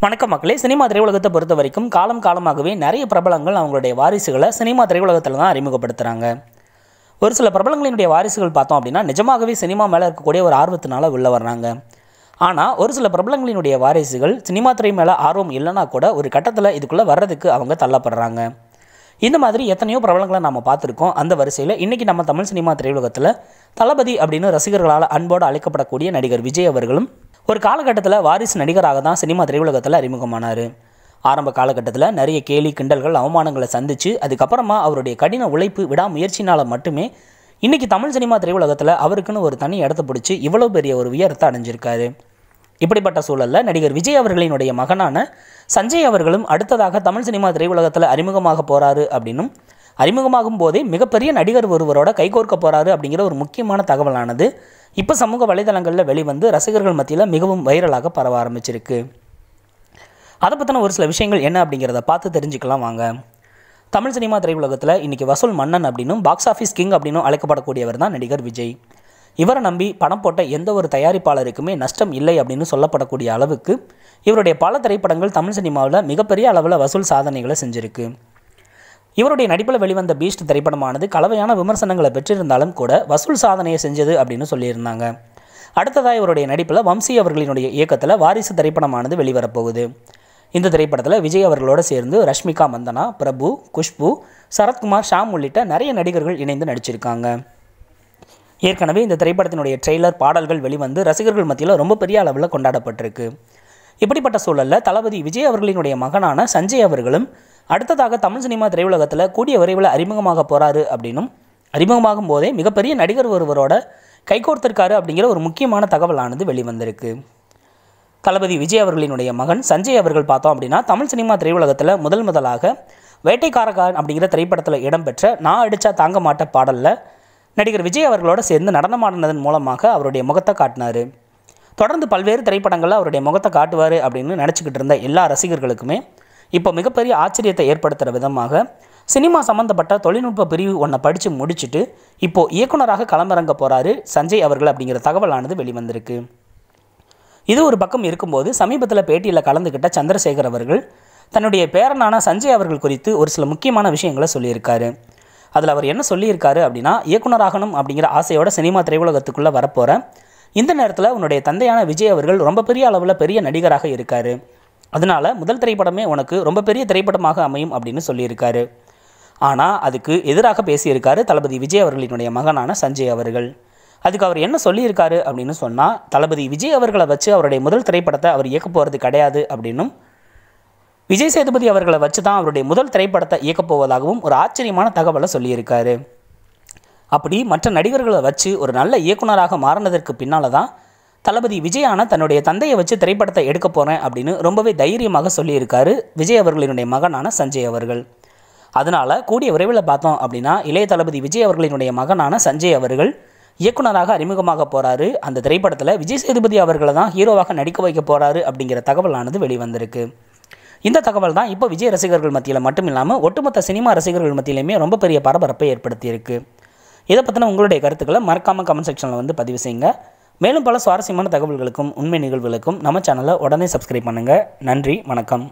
வணக்கம் மக்களே சினிமா திரையுலகத்தை பொறுத்த வரைக்கும் காலம் காலமாகவே நிறைய பிரபலங்கள் அவங்களுடைய வாரிசுகளை சினிமா திரையுலகத்தில் தான் அறிமுகப்படுத்துகிறாங்க ஒரு சில பிரபலங்களினுடைய வாரிசுகள் பார்த்தோம் அப்படின்னா நிஜமாகவே சினிமா மேலே இருக்கக்கூடிய ஒரு ஆர்வத்தினால உள்ள வர்றாங்க ஆனால் ஒரு சில பிரபலங்களினுடைய வாரிசுகள் சினிமா துறை மேலே ஆர்வம் இல்லைனா கூட ஒரு கட்டத்தில் இதுக்குள்ளே வர்றதுக்கு அவங்க தள்ளப்படுறாங்க இந்த மாதிரி எத்தனையோ பிரபலங்களை நம்ம பார்த்துருக்கோம் அந்த வரிசையில் இன்றைக்கி நம்ம தமிழ் சினிமா திரையுலகத்தில் தளபதி அப்படின்னு ரசிகர்களால் அன்போடு அழைக்கப்படக்கூடிய நடிகர் விஜய் அவர்களும் ஒரு காலகட்டத்தில் வாரிசு நடிகராக தான் சினிமா திரையுலகத்தில் அறிமுகமானார் ஆரம்ப காலகட்டத்தில் நிறைய கேலி கிண்டல்கள் அவமானங்களை சந்தித்து அதுக்கப்புறமா அவருடைய கடின உழைப்பு விடாமுயற்சினால் மட்டுமே இன்றைக்கி தமிழ் சினிமா திரையுலகத்தில் அவருக்குன்னு ஒரு தனி இடத்த பிடிச்சி இவ்வளோ பெரிய ஒரு உயரத்தை அடைஞ்சிருக்காரு இப்படிப்பட்ட சூழலில் நடிகர் விஜய் அவர்களினுடைய மகனான சஞ்சய் அவர்களும் அடுத்ததாக தமிழ் சினிமா திரையுலகத்தில் அறிமுகமாக போகிறாரு அப்படின்னும் அறிமுகமாகும் போதே மிகப்பெரிய நடிகர் ஒருவரோட கைகோர்க்க போகிறாரு அப்படிங்கிற ஒரு முக்கியமான தகவலானது இப்போ சமூக வலைதளங்களில் வெளிவந்து ரசிகர்கள் மத்தியில் மிகவும் வைரலாக பரவ ஆரம்பிச்சிருக்கு அதை பற்றின ஒரு சில விஷயங்கள் என்ன அப்படிங்கிறத பார்த்து தெரிஞ்சுக்கலாம் வாங்க தமிழ் சினிமா திரையுலகத்தில் இன்றைக்கி வசூல் மன்னன் அப்படின்னும் பாக்ஸ் ஆஃபீஸ் கிங் அப்படின்னும் அழைக்கப்படக்கூடியவர் தான் நடிகர் விஜய் இவரை நம்பி பணம் போட்ட எந்த ஒரு தயாரிப்பாளருக்குமே நஷ்டம் இல்லை அப்படின்னு சொல்லப்படக்கூடிய அளவுக்கு இவருடைய பல திரைப்படங்கள் தமிழ் சினிமாவில் மிகப்பெரிய அளவில் வசூல் சாதனைகளை செஞ்சுருக்கு இவருடைய நடிப்பில் வெளிவந்த பீஸ்ட் திரைப்படமானது கலவையான விமர்சனங்களை பெற்றிருந்தாலும் கூட வசூல் சாதனையை செஞ்சது அப்படின்னு சொல்லியிருந்தாங்க அடுத்ததாக இவருடைய நடிப்பில் வம்சி அவர்களினுடைய இயக்கத்தில் வாரிசு திரைப்படமானது வெளிவரப்போகுது இந்த திரைப்படத்தில் விஜய் அவர்களோடு சேர்ந்து ரஷ்மிகா மந்தனா பிரபு குஷ்பு சரத்குமார் ஷாம் உள்ளிட்ட நிறைய நடிகர்கள் இணைந்து நடிச்சிருக்காங்க ஏற்கனவே இந்த திரைப்படத்தினுடைய ட்ரெய்லர் பாடல்கள் வெளிவந்து ரசிகர்கள் மத்தியில் ரொம்ப பெரிய அளவில் கொண்டாடப்பட்டிருக்கு இப்படிப்பட்ட சூழலில் தளபதி விஜய் அவர்களினுடைய மகனான சஞ்சய் அவர்களும் அடுத்ததாக தமிழ் சினிமா திரையுலகத்தில் கூடிய விரைவில் அறிமுகமாக போகிறாரு அப்படின்னும் அறிமுகமாகும் போதே மிகப்பெரிய நடிகர் ஒருவரோட கைகோர்த்திருக்காரு அப்படிங்கிற ஒரு முக்கியமான தகவலானது வெளிவந்திருக்கு தளபதி விஜய் அவர்களினுடைய மகன் சஞ்சய் அவர்கள் பார்த்தோம் அப்படின்னா தமிழ் சினிமா திரையுலகத்தில் முதல் முதலாக வேட்டைக்காரகான் அப்படிங்கிற திரைப்படத்தில் இடம்பெற்ற நான் அடித்தா தாங்க மாட்ட பாடலில் நடிகர் விஜய் அவர்களோட சேர்ந்து நடனமாடினதன் மூலமாக அவருடைய முகத்தை காட்டினார் தொடர்ந்து பல்வேறு திரைப்படங்களில் அவருடைய முகத்தை காட்டுவார் அப்படின்னு நினச்சிக்கிட்டு இருந்த எல்லா ரசிகர்களுக்குமே இப்போ மிகப்பெரிய ஆச்சரியத்தை ஏற்படுத்துகிற விதமாக சினிமா சம்மந்தப்பட்ட தொழில்நுட்ப பிரிவு ஒன்றை படித்து முடிச்சுட்டு இப்போது இயக்குனராக களமிறங்க போகிறாரு சஞ்சய் அவர்கள் அப்படிங்கிற தகவலானது வெளிவந்திருக்கு இது ஒரு பக்கம் இருக்கும்போது சமீபத்தில் பேட்டியில் கலந்துக்கிட்ட சந்திரசேகர் அவர்கள் தன்னுடைய பேரனான சஞ்சய் அவர்கள் குறித்து ஒரு சில முக்கியமான விஷயங்களை சொல்லியிருக்காரு அதில் அவர் என்ன சொல்லியிருக்காரு அப்படின்னா இயக்குனராகணும் அப்படிங்கிற ஆசையோட சினிமா திரையுலகத்துக்குள்ளே வரப்போகிற இந்த நேரத்தில் உன்னுடைய தந்தையான விஜய் அவர்கள் ரொம்ப பெரிய அளவில் பெரிய நடிகராக இருக்கார் அதனால் முதல் திரைப்படமே உனக்கு ரொம்ப பெரிய திரைப்படமாக அமையும் அப்படின்னு சொல்லியிருக்காரு ஆனால் அதுக்கு எதிராக பேசியிருக்காரு தளபதி விஜய் அவர்களினுடைய மகனான சஞ்சய் அவர்கள் அதுக்கு அவர் என்ன சொல்லியிருக்காரு அப்படின்னு சொன்னால் தளபதி விஜய் அவர்களை வச்சு அவருடைய முதல் திரைப்படத்தை அவர் இயக்க போகிறது கிடையாது அப்படின்னும் விஜய் சேதுபதி அவர்களை வச்சு தான் அவருடைய முதல் திரைப்படத்தை இயக்கப் போவதாகவும் ஒரு ஆச்சரியமான தகவலை சொல்லியிருக்காரு அப்படி மற்ற நடிகர்களை வச்சு ஒரு நல்ல இயக்குனராக மாறினதற்கு பின்னால் தான் தளபதி விஜயான தன்னுடைய தந்தையை வச்சு திரைப்படத்தை எடுக்க போகிறேன் அப்படின்னு ரொம்பவே தைரியமாக சொல்லியிருக்காரு விஜய் அவர்களினுடைய மகனான சஞ்சய் அவர்கள் அதனால் கூடிய விரைவில் பார்த்தோம் அப்படின்னா இளைய தளபதி விஜய் அவர்களினுடைய மகனான சஞ்சய் அவர்கள் இயக்குனராக அறிமுகமாக போகிறாரு அந்த திரைப்படத்தில் விஜய் சேதுபதி அவர்களை தான் ஹீரோவாக நடிக்க வைக்க போகிறாரு அப்படிங்கிற தகவலானது வெளிவந்திருக்கு இந்த தகவல் தான் இப்போ விஜய் ரசிகர்கள் மத்தியில் மட்டும் இல்லாமல் ஒட்டுமொத்த சினிமா ரசிகர்கள் மத்தியிலையுமே ரொம்ப பெரிய பரபரப்பை ஏற்படுத்தியிருக்கு இதை பற்றின உங்களுடைய கருத்துக்களை மறக்காமல் கமெண்ட் செக்ஷனில் வந்து பதிவு செய்யுங்க மேலும் பல சுவாரஸ்யமான தகவல்களுக்கும் உண்மை நிகழ்வுகளுக்கும் நம்ம சேனலை உடனே சப்ஸ்கிரைப் பண்ணுங்கள் நன்றி வணக்கம்